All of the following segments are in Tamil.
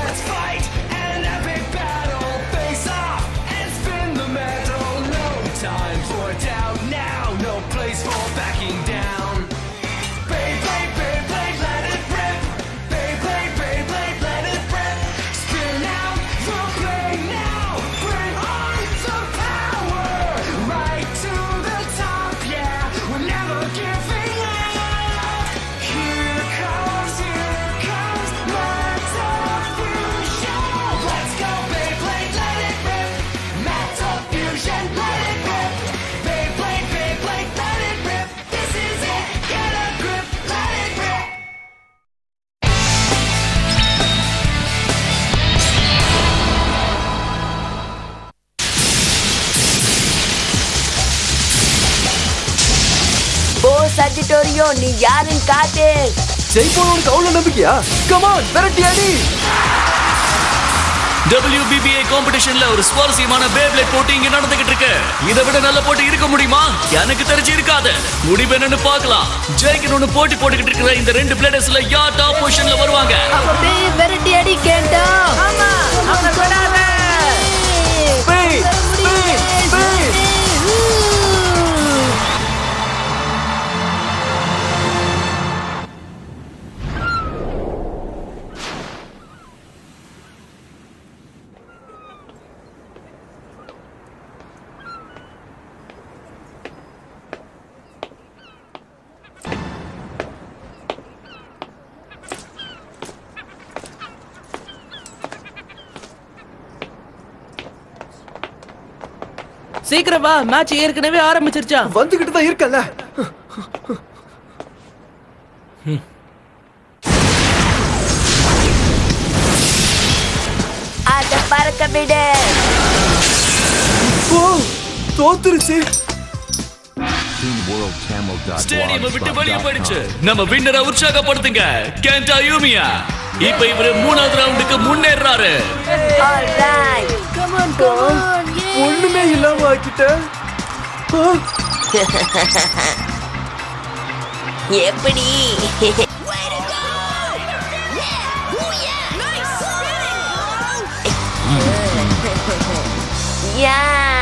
Let's fight an epic battle. Face off and spin the metal. No time for doubt now. No place for backing down. Beyblade, Beyblade, let it rip. Beyblade, Beyblade, let it rip. Spin out the blade now. Bring on the power. Right to the top, yeah. We're never giving up. Here comes, here comes Metal Fusion. Let's go, Beyblade, let it rip. Metal Fusion, let it rip. Beyblade, Beyblade, let it rip. This is it. Get a grip, let it rip. போ சஜிட்டோரியோ நீ யாருன்னு காட்டு ஜெயிப்போம் உனக்கு அவ்வளவு நம்பிக்கையா கமான் விரட்டி அடி WBBA காம்படிஷன்ல ஒரு சுவாரஸ்யமான பேப்ளேட் போட்டி இங்க நடந்துகிட்டு இருக்கு இதை விட நல்ல போட்டி இருக்க முடியுமா எனக்கு தெரிஞ்சு இருக்காது முடிவு என்னன்னு பார்க்கலாம் ஜெயிக்கணும்னு போட்டி போட்டுக்கிட்டு இருக்கிற இந்த ரெண்டு பிளேடர்ஸ்ல யார் டாப் பொசிஷன்ல வருவாங்க அப்படியே விரட்டி அடி கேட்டா ஆமா அவனை விடாத Speed, speed, speed. சீக்கிரம் வா மேட்ச் ஏற்கனவே ஆரம்பிச்சிருச்சா வந்துகிட்டு தான் இருக்கல அத பறக்க விடு ஓ தோத்துருச்சு ஸ்டேடியம் விட்டு வெளியே போயிடுச்சு நம்ம வின்னரை உற்சாகப்படுத்துங்க கேண்டா யூமியா இப்ப இவரு மூணாவது ரவுண்டுக்கு முன்னேறாரு alright come on come on ஒண்ணுமே இல்லாம ஆக்கிட்ட ஆ, எப்படி யா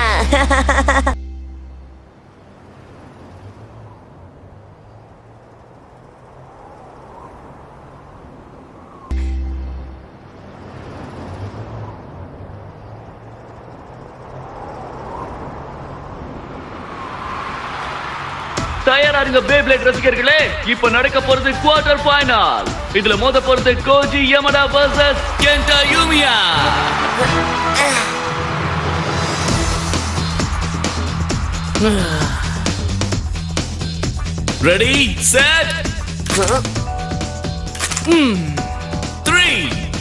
தயாரா இருங்க பேப்ளேட் ரசிகர்களே இப்ப நடக்க போறது குவார்டர் ஃபைனல் இதுல மோத போறது Koji Yamada versus Kenta Yumiya ready set three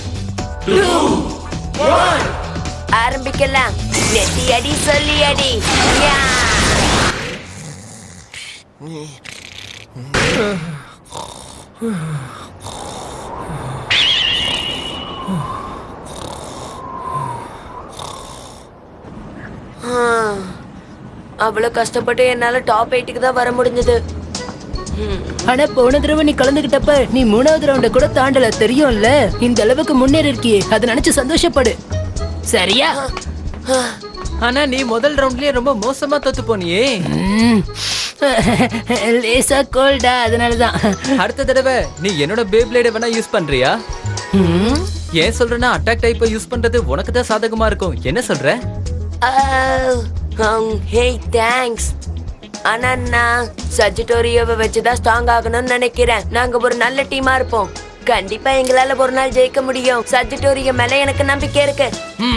ஆரம்பிக்கலாம் நெட்டி அடி சொல்லி அடி யா அவ்வளவு கஷ்டப்பட்டு என்னால டாப் எயிட்டுக்கு தான் வர முடிஞ்சது ஆனா போன தடவை நீ கலந்துகிட்டப்ப நீ மூணாவது ரவுண்ட கூட தாண்டல தெரியும்ல இந்த அளவுக்கு முன்னேறி இருக்கியே அதை நினைச்சு சந்தோஷப்படு சரியா ஆனா நீ முதல் ரவுண்ட்லயே ரொம்ப மோசமா தோத்து போனியே ம். லேசா கோல்டா அதனாலதான் அடுத்த தடவை நீ என்னோட பேப்ளேட வேணா யூஸ் பண்றியா ம். ஏன் சொல்றேன்னா அட்டாக் டைப்பை யூஸ் பண்றது உனக்கு தான் சாதகமா இருக்கும் என்ன சொல்ற ஹே தேங்க்ஸ் ஆனா நான் சஜிட்டோரியோவை வச்சுதான் ஸ்ட்ராங் ஆகணும்னு நினைக்கிறேன் நாங்க ஒரு நல்ல டீமா இருப்போம் கண்டிப்பா எங்களால ஒரு நாள் ஜெயிக்க முடியும் சஜிட்டோரியோ மேல எனக்கு நம்பிக்கை இருக்கு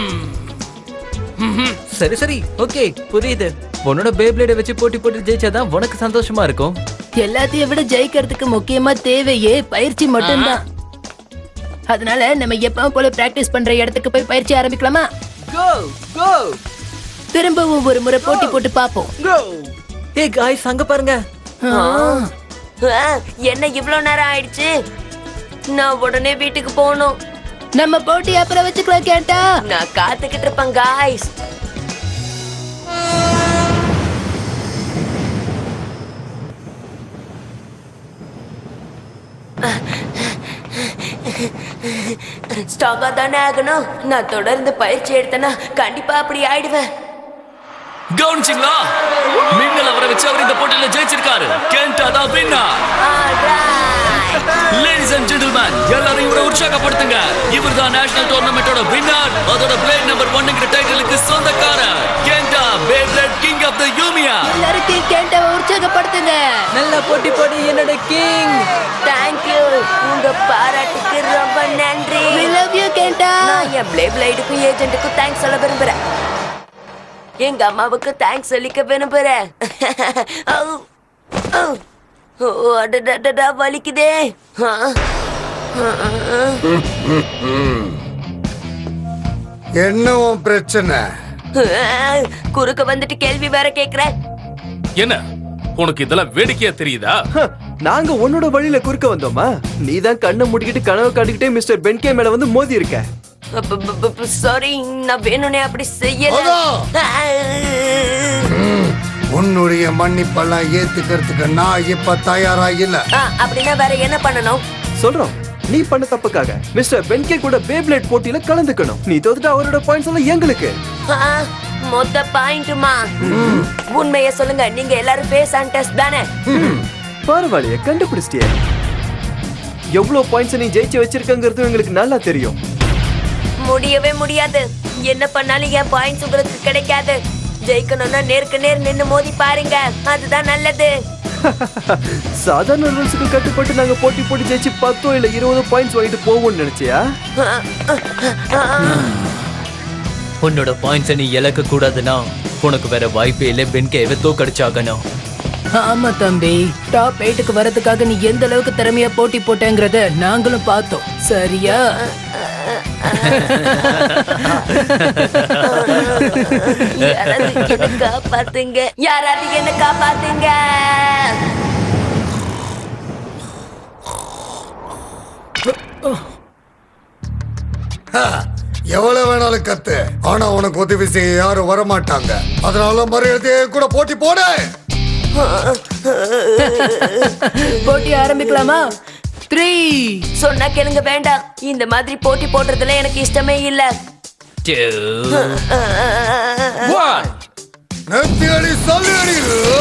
சரி சரி ஓகே புரியுது உன்னோட பேப்ளேட வச்சு போட்டி போட்டு ஜெயிச்சாதான் உனக்கு சந்தோஷமா இருக்கும் எல்லாத்தையும் விட ஜெயிக்கிறதுக்கு முக்கியமா தேவையே பயிற்சி மட்டும்தான் அதனால நம்ம எப்பவும் போல பிராக்டிஸ் பண்ற இடத்துக்கு போய் பயிற்சி ஆரம்பிக்கலாமா கோ கோ திரும்பவும் ஒரு முறை போட்டி போட்டு பாப்போம் கோ ஏய் காய்ஸ் அங்க பாருங்க ஆ, என்ன இவ்ளோ நேரம் ஆயிடுச்சு நான் உடனே வீட்டுக்கு போகணும் நம்ம போட்டி அப்புறம் வச்சுக்கலாம் கேட்டா நான் காத்துக்கிட்டு இருப்பேன் காய்ஸ் ஸ்ட்ராங்கா தானே ஆகணும் நான் தொடர்ந்து பயிற்சி எடுத்தேன்னா கண்டிப்பா அப்படி ஆயிடுவேன் கவனிச்சிங்களா மின்னல் அவரை வச்சு அவர் இந்த போட்டியில ஜெயிச்சிருக்காரு கென்டா தான் வின்னா லேடிஸ் அண்ட் ஜென்டில்மேன் எல்லாரும் இவரை உற்சாகப்படுத்துங்க இவர் தான் நேஷனல் டோர்னமெண்டோட வின்னர் அதோட பிளேட் நம்பர் ஒன்னுங்கிற டைட்டிலுக்கு சொந்தக்காரர் Kenta Beyblade king of the Yumiya எல்லாருக்கும் கேட்ட உற்சாகப்படுத்துங்க நல்லா போட்டி போடு என்னோட கிங் தேங்க்யூ உங்க பாராட்டுக்கு ரொம்ப நன்றி We love you, கேண்டா நான் என் பிளே பிளைடுக்கும் ஏஜென்ட்டுக்கும் தேங்க்ஸ் சொல்ல விரும்புறேன் எங்க அம்மாவுக்கு தேங்க்ஸ் சொல்லிக்க விரும்புறேன் ஔ, ஔ. ஓ, அடடடடா, வலிக்குதே ஆ, ஆ, ஆ. என்ன உன் பிரச்சனை ஆ, குறுக்க வந்துட்டு கேள்வி வேற கேக்குற என்ன உனக்கு இதெல்லாம் வேடிக்கையா தெரியுதா ஹ, நாங்க உன்னோட வழியில குறுக்க வந்தோமா நீ தான் கண்ணை மூடிக்கிட்டு கனவு காட்டிக்கிட்டே மிஸ்டர் பென்கே மேல வந்து மோதி இருக்க சாரி நான் வேணும்னே அப்படி செய்யல போதும். ஆ. உன்னுடைய மன்னிப்பெல்லாம் ஏத்துக்கிறதுக்கு நான் இப்ப தயாரா இல்ல ஆ, அப்படின்னா வேற என்ன பண்ணணும் சொல்றோம் நீ பண்ண தப்புக்காக மிஸ்டர் பென்கே கூட பேப்ளேட் போட்டியில கலந்துக்கணும் நீ தோத்துட்டு அவரோட பாயிண்ட்ஸ் எல்லாம் எங்களுக்கு ஆ, மொத்த பாயிண்ட்டுமா உண்மைய சொல்லுங்க நீங்க எல்லாரும் ஃபேஸ் அண்ட் டெஸ்ட் தானே பரவாயில்லையே கண்டுபிடிச்சிட்டியே எவ்வளவு பாயிண்ட்ஸ் நீ ஜெயிச்சு வச்சிருக்கங்கிறது எங்களுக்கு நல்லா தெரியும் முடியவே முடியாது என்ன பண்ணாலும் என் பாயிண்ட்ஸ் உங்களுக்கு கிடைக்காது ஜெயிக்கணும்னா நேருக்கு நேர் நின்னு மோதி பாருங்க அதுதான் நல்லது சாதாரண ரூல்ஸுக்கு கட்டுப்பட்டு நாங்க போட்டி போட்டு ஜெயிச்சு பத்தோ இல்ல இருபதோ பாயிண்ட்ஸ் வாங்கிட்டு போவோம்னு நினைச்சியா உன்னோட பாயிண்ட்ஸை நீ இழக்க கூடாதுன்னா உனக்கு வேற வாய்ப்பே இல்லை பென்கேவை தோக்கடிச்சாகணும் ஆமா தம்பி டாப் எயிட்டுக்கு வரதுக்காக நீ எந்த அளவுக்கு திறமையா போட்டி போட்டேங்கிறத நாங்களும் பார்த்தோம் சரியா யாராவது என்ன காப்பாத்துங்க யாராவது என்ன காப்பாத்துங்க எவ்வளவு வேணாலும் கத்து ஆனா உனக்கு உதவி செய்ய யாரும் வரமாட்டாங்க அதனால மரியாதையை கூட போட்டி போடு போட்டி ஆரம்பிக்கலாமா த்ரீ சொன்னா கேளுங்க வேண்டாம் இந்த மாதிரி போட்டி போடுறதுல எனக்கு இஷ்டமே இல்ல நிறுத்தி அடி சொல்லி அடி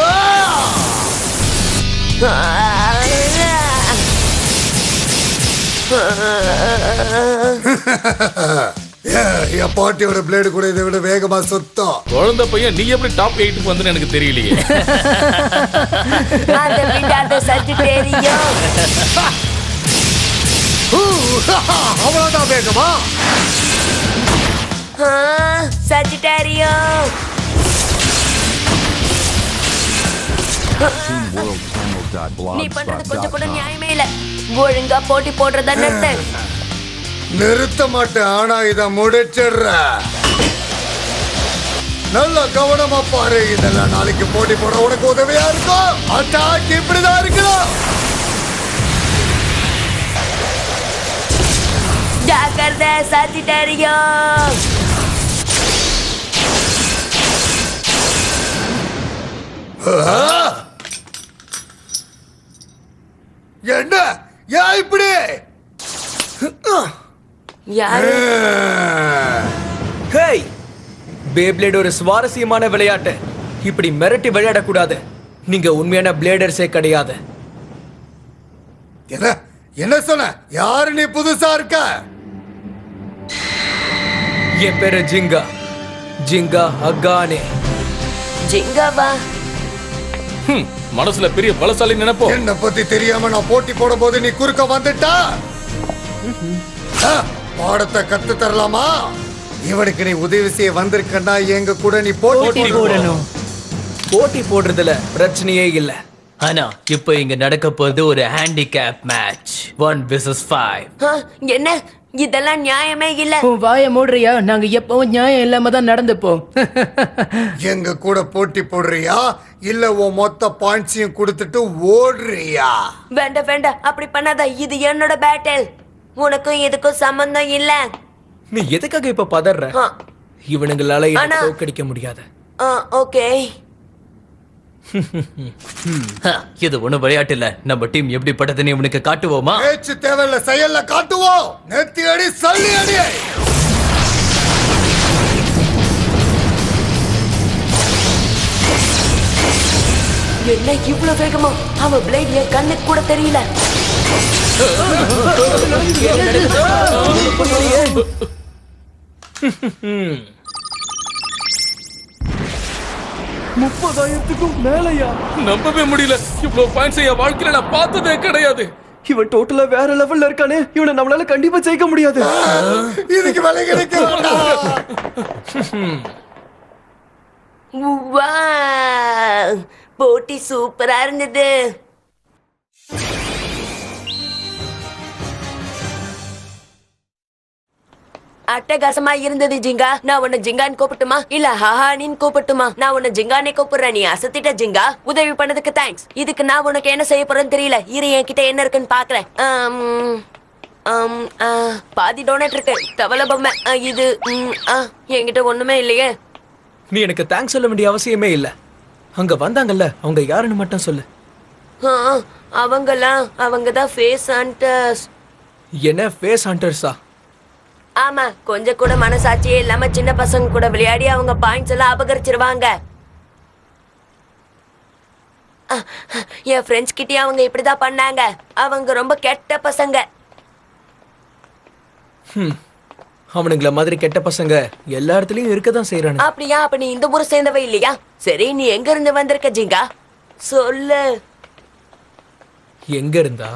ஏ, என் பாட்டியோட பிளேடு கூட இதை விட வேகமா சுத்தம் குழந்தை பையன் நீ எப்படி டாப் எயிட்டுக்கு வந்துன்னு எனக்கு தெரியலையே அதை விடாத சஜிட்டேரியும் அவ்வளவுதான் வேகமா சஜிட்டேரியும் நீ பண்றது கொஞ்சம் கூட நியாயமே இல்ல ஒழுங்கா போட்டி போடுறத நிறுத்து நிறுத்த மாட்டேன் ஆனா இத முடிச்சிடுற நல்ல கவனமா பாரு இதெல்லாம் நாளைக்கு போட்டி போட உனக்கு உதவியா இருக்கும் அட்டாக் இப்படிதான் இருக்கணும் ஜாக்கிரதை சஜிட்டேரியும் என்ன ஏன் இப்படி யாரு ஹேய் பேப்ளேட் ஒரு சுவாரஸ்யமான விளையாட்டு இப்படி மிரட்டி விளையாடக்கூடாது நீங்க உண்மையான பிளேடர்ஸே கிடையாது என்ன என்ன சொன்ன யாரு நீ புதுசா இருக்க என் பேரு ஜிங்கா ஜிங்கா அகானே ஜிங்காவா ஹம், மனசுல பெரிய பலசாலி நினைப்போம் என்ன பத்தி தெரியாம நான் போட்டி போடும் போது நீ குறுக்க வந்துட்டா ஆ, பாடத்தை கத்து தரலாமா இவனுக்கு நீ உதவி செய்ய வந்திருக்கன்னா எங்க கூட நீ போட்டி போடணும் போட்டி போடுறதுல பிரச்சனையே இல்ல ஆனா இப்போ இங்க நடக்க போறது ஒரு handicap match one versus five ஆ, என்ன இதெல்லாம் நியாயமே இல்ல உன் வாயை மூடுறியா நாங்க எப்பவும் நியாயம் இல்லாம தான் நடந்துப்போம் எங்க கூட போட்டி போடுறியா இல்ல உன் மொத்த பாயிண்ட்ஸையும் கொடுத்துட்டு ஓடுறியா வேண்டாம் வேண்டாம் அப்படி பண்ணாத இது என்னோட பேட்டில் உனக்கும் இதுக்கும் சம்பந்தம் இல்ல நீ எதுக்காக இப்ப பதற ஆ, இவனுங்களால என்ன ஆனா- தோக்கடிக்க முடியாது ஆ, ஓகே ஹ, இது ஒண்ணும் விளையாட்டு இல்ல நம்ம டீம் எப்படிப்பட்டதுன்னு இவனுக்கு காட்டுவோமா பேச்சு தேவையில்ல செயல்ல காட்டுவோம் நெத்தி அடி சல்லி அடி என்ன இவ்வளவு வேகமா அவன் பிளேட் என் கண்ணுக்கு கூட தெரியல முப்பதாயிரத்துக்கும் மேலையா நம்பவே முடியல இவ்வளவு பாயிண்ட்ஸ் என் வாழ்க்கையில நான் பார்த்ததே கிடையாது இவன் டோட்டலா வேற லெவல்ல இருக்கானே இவனை நம்மளால கண்டிப்பா ஜெயிக்க முடியாது இதுக்கு விலை கிடைக்க வேண்டாம். Wow! போட்டி சூப்பரா இருந்தது அட்டகாசமா இருந்தது ஜிங்கா நான் உன்னை ஜிங்கான்னு கூப்பிட்டுமா இல்ல ஹஹானின்னு கூப்பிட்டுமா நான் உன்னை ஜிங்கானே கூப்பிடுறேன் நீ அசத்திட்ட ஜிங்கா உதவி பண்ணதுக்கு தேங்க்ஸ் இதுக்கு நான் உனக்கு என்ன செய்ய போறேன்னு தெரியல இரு என்கிட்ட என்ன இருக்குன்னு பாக்குறேன் ஆம், ஆம், ஆ, பாதி டோனட் இருக்கு தவளை பொம்மை ஆ, இது ம், ஆ, என்கிட்ட ஒண்ணுமே இல்லையே நீ எனக்கு தேங்க்ஸ் சொல்ல வேண்டிய அவசியமே இல்ல அங்க வந்தாங்கல்ல அவங்க யாருன்னு மட்டும் சொல்லு ஆ, அவங்கெல்லாம் அவங்க தான் ஃபேஸ் ஹண்டர்ஸ் என்ன ஃபேஸ் ஹண்டர்ஸா ஆமா கொஞ்சம் கூட மனசாட்சியே இல்லாம சின்ன பசங்க கூட விளையாடி அவங்க பாயிண்ட்ஸ் எல்லாம் அபகரிச்சிருவாங்க ஆ, என் ஃப்ரெண்ட்ஸ் கிட்டயே அவங்க இப்படிதான் பண்ணாங்க அவங்க ரொம்ப கெட்ட பசங்க அவனுங்கள மாதிரி கெட்ட பசங்க எல்லா இடத்துலயும் இருக்க தான் செய்யறானு அப்படியா அப்ப நீ இந்த ஊரை சேர்ந்தவ இல்லையா சரி நீ எங்க இருந்து வந்திருக்க ஜிங்கா சொல்லு எங்க இருந்தா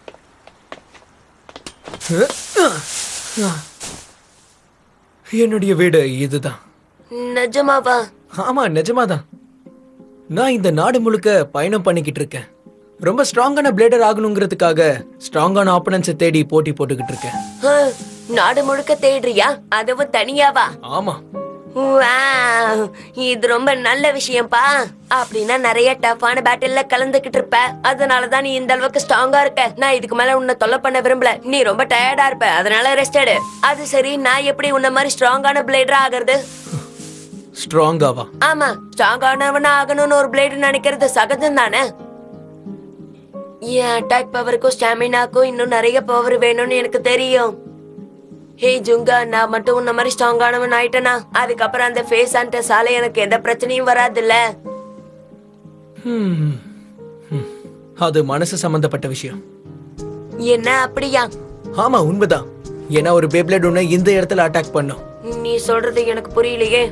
என்னுடைய வீடு இதுதான் நிஜமாவா ஆமா நிஜமாதான் நான் இந்த நாடு முழுக்க பயணம் பண்ணிக்கிட்டு இருக்கேன் ரொம்ப ஸ்ட்ராங்கான பிளேடர் ஆகணுங்கிறதுக்காக ஸ்ட்ராங்கான ஆப்பனன்ஸை தேடி போட்டி போட்டுக்கிட்டு இருக்கேன் ஆ, நாடு முழுக்க தேடுறியா அதுவும் தனியாவா ஆமா Wow, இது ரொம்ப நல்ல விஷயம்ப்பா அப்படின்னா நிறைய டஃப்பான பேட்டில்ல கலந்துகிட்டு இருப்ப அதனாலதான் நீ இந்த அளவுக்கு ஸ்ட்ராங்கா இருக்க நான் இதுக்கு மேல உன்னை தொல்லை பண்ண விரும்பல நீ ரொம்ப டயர்டா இருப்ப அதனால ரெஸ்ட் எடு அது சரி நான் எப்படி உன்ன மாதிரி ஸ்ட்ராங்கான பிளேடரா ஆகுறது ஸ்ட்ராங்காவா ஆமா ஸ்ட்ராங்கானவனா ஆகணும்னு ஒரு பிளேடு நினைக்கிறது சகஜம் தானே என் அட்டாக் பவருக்கும் ஸ்டாமினாக்கும் இன்னும் நிறைய பவர் வேணும்னு எனக்கு தெரியும் ஹே ஜுங்கா நான் மட்டும் உன்ன மாதிரி ஸ்ட்ராங்கானவன் ஆயிட்டனா அதுக்கப்புறம் அந்த ஃபேஸ் அண்ட் சாலை எனக்கு எந்த பிரச்சனையும் வராதுல்ல ஹம். ஹம். அது மனசு சம்பந்தப்பட்ட விஷயம் என்ன அப்படியா ஆமா உண்மைதான் ஏன்னா ஒரு பேப்ளேட் ஒண்ணு இந்த இடத்துல அட்டாக் பண்ணும் நீ சொல்றது எனக்கு புரியலையே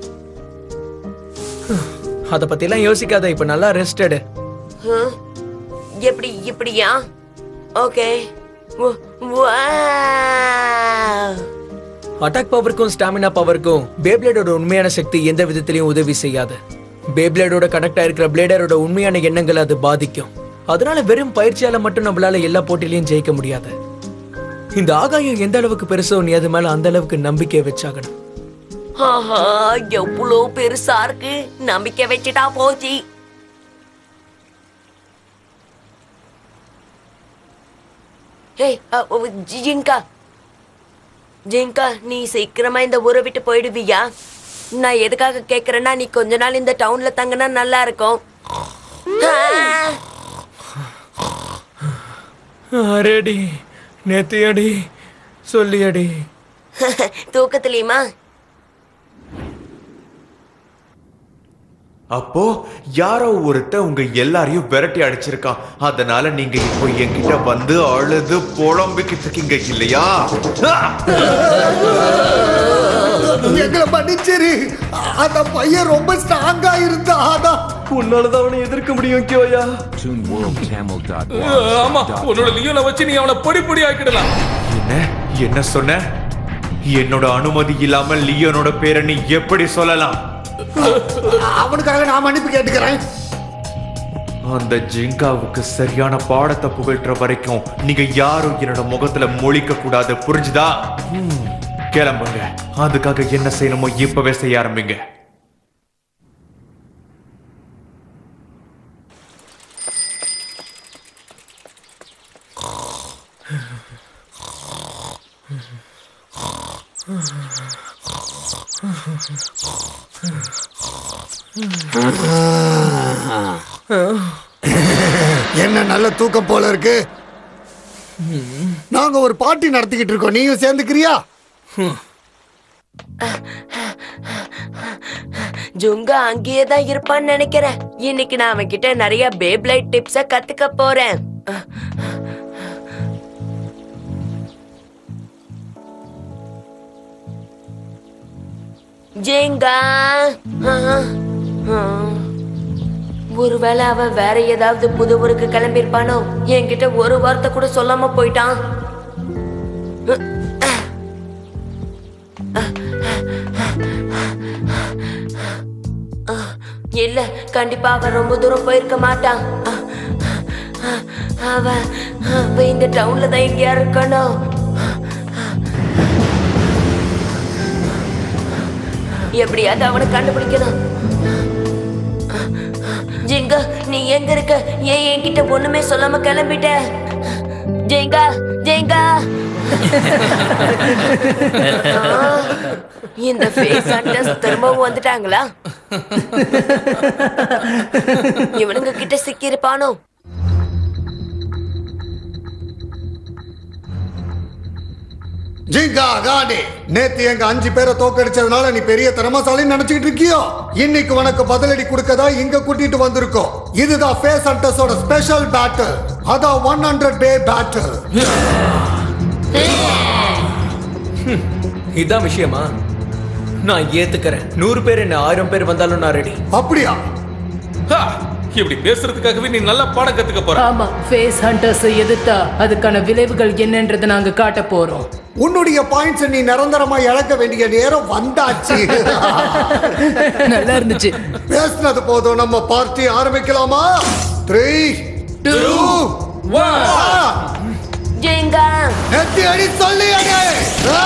அத பத்தி எல்லாம் யோசிக்காத இப்ப நல்லா ரெஸ்டடு ஹம்? எப்படி இப்படியா ஓகே அட்டாக் பவருக்கும் ஸ்டாமினா பவருக்கும் பேப்ளேடோட உண்மையான சக்தி எந்த விதத்திலையும் உதவி செய்யாது பேப்ளேடோட கனெக்ட் ஆயிருக்கிற பிளேடரோட உண்மையான எண்ணங்களை அது பாதிக்கும் அதனால வெறும் பயிற்சியால மட்டும் நம்மளால எல்லா போட்டிலையும் ஜெயிக்க முடியாது இந்த ஆகாயம் எந்த அளவுக்கு பெருசோ நீ அது மேல அந்த அளவுக்கு நம்பிக்கை வச்சாகணும் ஆஹா எவ்வளோ பெருசா இருக்கு நம்பிக்கை வச்சுட்டா போச்சு ஏய் அ, ஒ, ஜி- ஜிங்கா ஜிங்கா நீ சீக்கிரமா இந்த ஊரை விட்டு போயிடுவியா நான் எதுக்காக கேக்குறேன்னா நீ கொஞ்ச நாள் இந்த டவுன்ல தங்கினா நல்லா இருக்கும் ஆ! அரேடி நேத்தியடி சொல்லியடி தூக்கத்துலயுமா அப்போ யாரோ ஒருத்தன் உங்க எல்லாரையும் விரட்டி அடிச்சிருக்கான் அதனால நீங்க இப்போ என்கிட்ட வந்து அழுது புலம்பிக்கிட்டு இருக்கீங்க இல்லையா எங்களை மன்னிச்சிரு அந்த பையன் ரொம்ப ஸ்ட்ராங்கா இருந்தா அதான் உன்னாலதான் அவனை எதிர்க்க முடியும் கியோயா ஆமா உன்னோட லியோல வச்சு நீ அவனை பொடி பொடி ஆக்கிடலாம் என்ன என்ன சொன்ன என்னோட அனுமதி இல்லாம லியோனோட பேரை நீ எப்படி சொல்லலாம் அவனுக்காக நான் மன்னிப்பு கேட்டுக்கிறேன் அந்த ஜிங்காவுக்கு சரியான பாடத்தை புகழ்ற வரைக்கும் நீங்க யாரும் என்னோட முகத்துல மொழிக்க கூடாது புரிஞ்சுதா கிளம்புங்க அதுக்காக என்ன செய்யணுமோ இப்பவே செய்ய ஆரம்பிங்க என்ன நல்ல தூக்கம் போல இருக்கு நாங்க ஒரு பார்ட்டி நடத்திக்கிட்டு இருக்கோம் நீயும் சேர்ந்துக்கிறியா ஜுங்கா அங்கேயே தான் இருப்பான்னு நினைக்கிறேன் இன்னைக்கு நான் அவன் கிட்ட நிறைய பேப்லைட் டிப்ஸ கத்துக்க போறேன் ஜெங்கா ஆ, ஆ. ஒருவேளை அவன் வேற ஏதாவது புது ஊருக்கு கிளம்பியிருப்பானோ என்கிட்ட ஒரு வார்த்தை கூட சொல்லாம போயிட்டான் இல்ல கண்டிப்பா அவன் ரொம்ப தூரம் போயிருக்க மாட்டான் அவன் அவன் இந்த டவுன்ல தான் எங்கேயா இருக்கணும் எப்படியாவது அவனை கண்டுபிடிக்கணும் ஜெங்கா நீ எங்க இருக்க ஏன் என்கிட்ட ஒண்ணுமே சொல்லாம கிளம்பிட்ட ஜெங்கா ஜெங்கா ஆ, இந்த ஃபேஸ் ஹண்டர்ஸ் திரும்பவும் வந்துட்டாங்களா இவனுங்க கிட்ட சிக்கியிருப்பானோ ஜிங்கா காடி நேத்து எங்க அஞ்சு பேரை தோக்கடிச்சதுனால நீ பெரிய திறமசாலின்னு நினைச்சிட்டு இருக்கியோ இன்னைக்கு உனக்கு பதிலடி கொடுக்கதா இங்க கூட்டிட்டு வந்திருக்கோம் இதுதான் ஃபேஸ் ஹண்டர்ஸோட ஸ்பெஷல் பேட்டில் அதான் ஒன் ஹண்ட்ரட் டே பேட்டில் இதான் விஷயமா நான் ஏத்துக்கிறேன் நூறு பேர் என்ன ஆயிரம் பேர் வந்தாலும் நான் ரெடி அப்படியா ஹா, இப்படி பேசுறதுக்காகவே நீ நல்லா பாடம் கத்துக்க போற ஆமா ஃபேஸ் ஹண்டர்ஸ் எதிர்த்தா அதுக்கான விளைவுகள் என்னன்றதை நாங்க காட்ட போறோம் உன்னுடைய பாயிண்ட்ஸ் நீ நிரந்தரமா இழக்க வேண்டிய நேரம் வந்தாச்சு நல்லா இருந்துச்சு பேசினது போதும் நம்ம பார்ட்டி ஆரம்பிக்கலாமா த்ரீ டூ ஜெங்கா நெத்தி அடி சொல்லி அடி ஆ!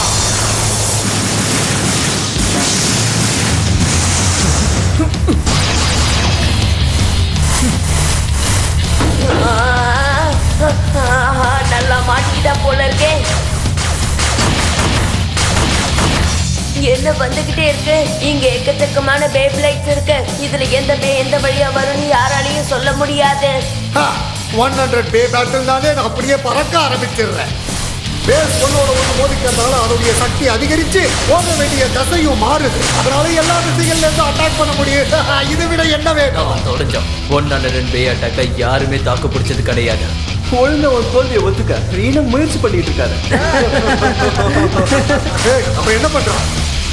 ஆ, ஆ, நல்லா மாட்டிக்கிட்டா போல இருக்கே என்ன வந்துகிட்டே இருக்கு இங்க எக்கச்சக்கமான பேப் லைட்ஸ் இருக்கு இதுல எந்த பே எந்த வழியா வரும்னு யாராலையும் சொல்ல முடியாது ஒன் ஹண்ட்ரட் பே பேட்டில் நானே நான் அப்படியே பறக்க ஆரம்பிச்சிடுறேன் பேஸ் ஒன்னோட ஒன்று மோதிக்கிறதுனால அதோடைய சக்தி அதிகரிச்சு ஓட வேண்டிய தசையும் மாறுது அதனால எல்லா திசைகள்ல இருந்து அட்டாக் பண்ண முடியும் இதை விட என்ன வேணும் தொடஞ்சோம் ஒன் ஹண்ட்ரட் பே அட்டாக்க யாருமே தாக்கு பிடிச்சது கிடையாது ஒழுங்கா உன் தோல்வியை ஒத்துக்க ரீனா முயற்சி பண்ணிட்டு இருக்காரு ஏய், அப்ப என்ன பண்றோம்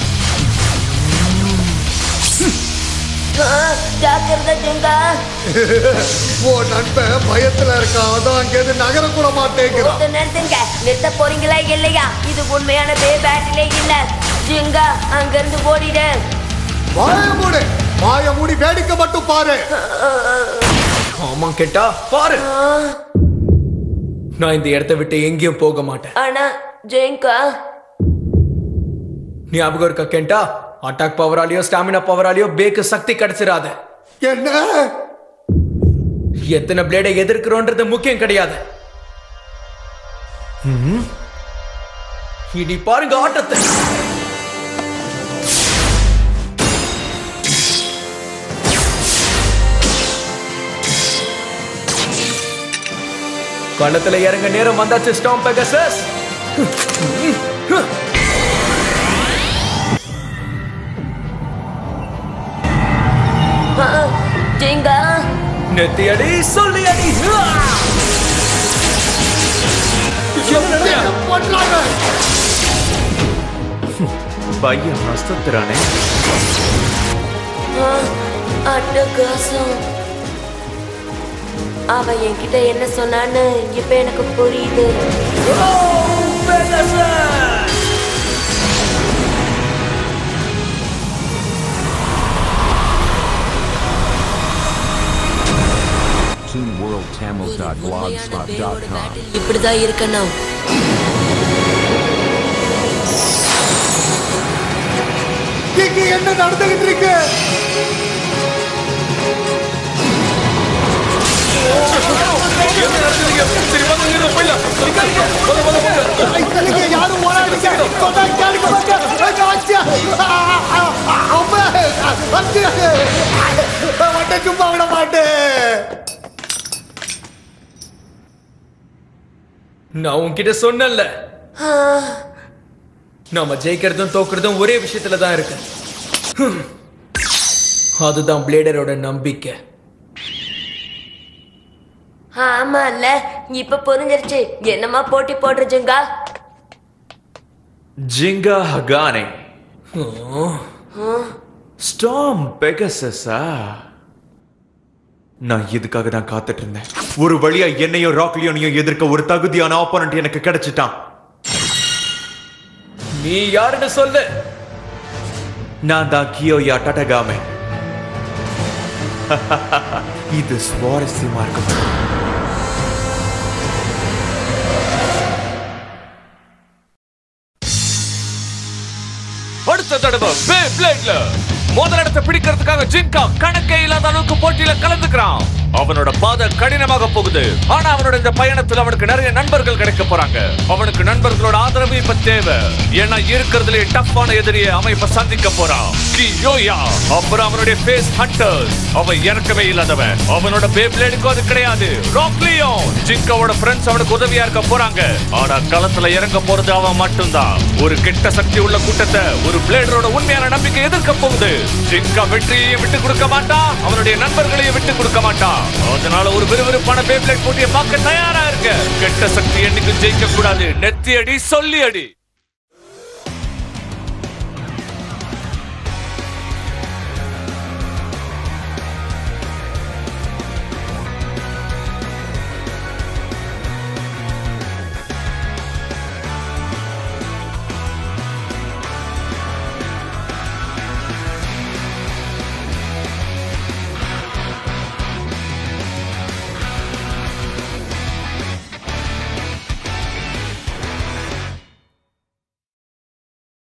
ஆ, ஜாக்கிரதை ஜெங்கா ஓ நண்பன் பயத்துல இருக்கான் அதான் அங்கேருந்து நகர கூட மாட்டேங்கிறான் கொஞ்ச நிறுத்துங்க நிறுத்த போறீங்களா இல்லையா இது உண்மையான பே பேட்டிலே இல்ல ஜிங்கா அங்க இருந்து ஓடிடு வாய மூடு வாய மூடி வேடிக்கை மட்டும் பாரு ஆமா கேட்டா பாரு நான் இந்த இடத்த விட்டு எங்கேயும் போக மாட்டேன் ஆனா ஜெயங்கா ஞாபகம் இருக்கா கேட்டா அட்டாக் பவராலையோ ஸ்டாமினா பவராலையோ பேக்கு சக்தி கிடைச்சிராது என்ன எத்தனை பிளேடை எதிர்க்கிறோன்றது முக்கியம் கிடையாது இடி பாருங்க ஆட்டத்தை களத்துல இறங்க நேரம் வந்தாச்சு ஸ்டாம் பெகசஸ் ஆ, ஜெயங்கா நெத்தி அடி சொல்லி அடி என்ன பண்றாங்க பையன் நஷ்டத்துறானே ஆ, அட்டகாசம் அவன் என்கிட்ட என்ன சொன்னான்னு இப்ப எனக்கு புரியுது teamworldtamil.blogspot.com இப்படிதான் இருக்கணும் இங்க என்ன நடந்துகிட்டு இருக்கு இங்க யாரும் ஓடாதீங்க சொன்னா கேளுங்க வாங்க. ஐயா, அச்சா. ஆ, ஆ, ஆ, அம்மா. அச்சா. நான் உன்கிட்ட சொன்னேன்ல நாம ஜெயிக்கிறதும் தோக்குறதும் ஒரே விஷயத்துல தான் இருக்கு ஹம். அதுதான் பிளேடரோட நம்பிக்கை ஆமால இப்ப புரிஞ்சிருச்சு என்னமா போட்டி போடுறதுங்கா ஜிங்கா ஹகானே ஸ்டாம் பெகசஸா நான் இதுக்காக தான் காத்துட்டு இருந்தேன் ஒரு வழியா என்னையும் ராக்லியோனையும் எதிர்க்க ஒரு தகுதியான ஆப்போனன்ட் எனக்கு கிடைச்சிட்டான் நீ யாருன்னு சொல்லு நான் தான் கியோயா டடகாமே இது சுவாரஸ்யமா இருக்கும் அடுத்த தடவை பே பிளேட்ல முதல் இடத்தை பிடிக்கிறதுக்காக ஜிங்கா கணக்கே இல்லாத அளவுக்கு போட்டியில கலந்துக்கிறான் அவனோட பாதை கடினமாக போகுது ஆனா அவனோட இந்த பயணத்துல அவனுக்கு நிறைய நண்பர்கள் கிடைக்க போறாங்க அவனுக்கு நண்பர்களோட ஆதரவு இப்ப தேவை ஏன்னா இருக்கிறதுலே டஃப்பான எதிரியை அவன் இப்ப சந்திக்க போறான் கியோயா அப்புறம் அவனுடைய ஃபேஸ் ஹண்டர்ஸ் அவன் இறக்கவே இல்லாதவன் அவனோட பே பிளேடுக்கும் அது கிடையாது ராக்லியும் ஜிங்காவோட ஃப்ரெண்ட்ஸ் அவனுக்கு உதவியா இருக்க போறாங்க ஆனா களத்துல இறங்க போறது அவன் மட்டும்தான் ஒரு கெட்ட சக்தி உள்ள கூட்டத்தை ஒரு பிளேடரோட உண்மையான நம்பிக்கை எதிர்க்க போகுது ஜிங்கா வெற்றியையும் விட்டு கொடுக்க மாட்டான் அவனுடைய நண்பர்களையும் விட்டு கொடுக்க மாட்டான் அதனால ஒரு விறுவிறுப்பான பேப்ளேட் போட்டியை பார்க்க தயாரா இருக்க கெட்ட சக்தி என்னைக்கும் ஜெயிக்க கூடாது நெத்தி அடி சொல்லி அடி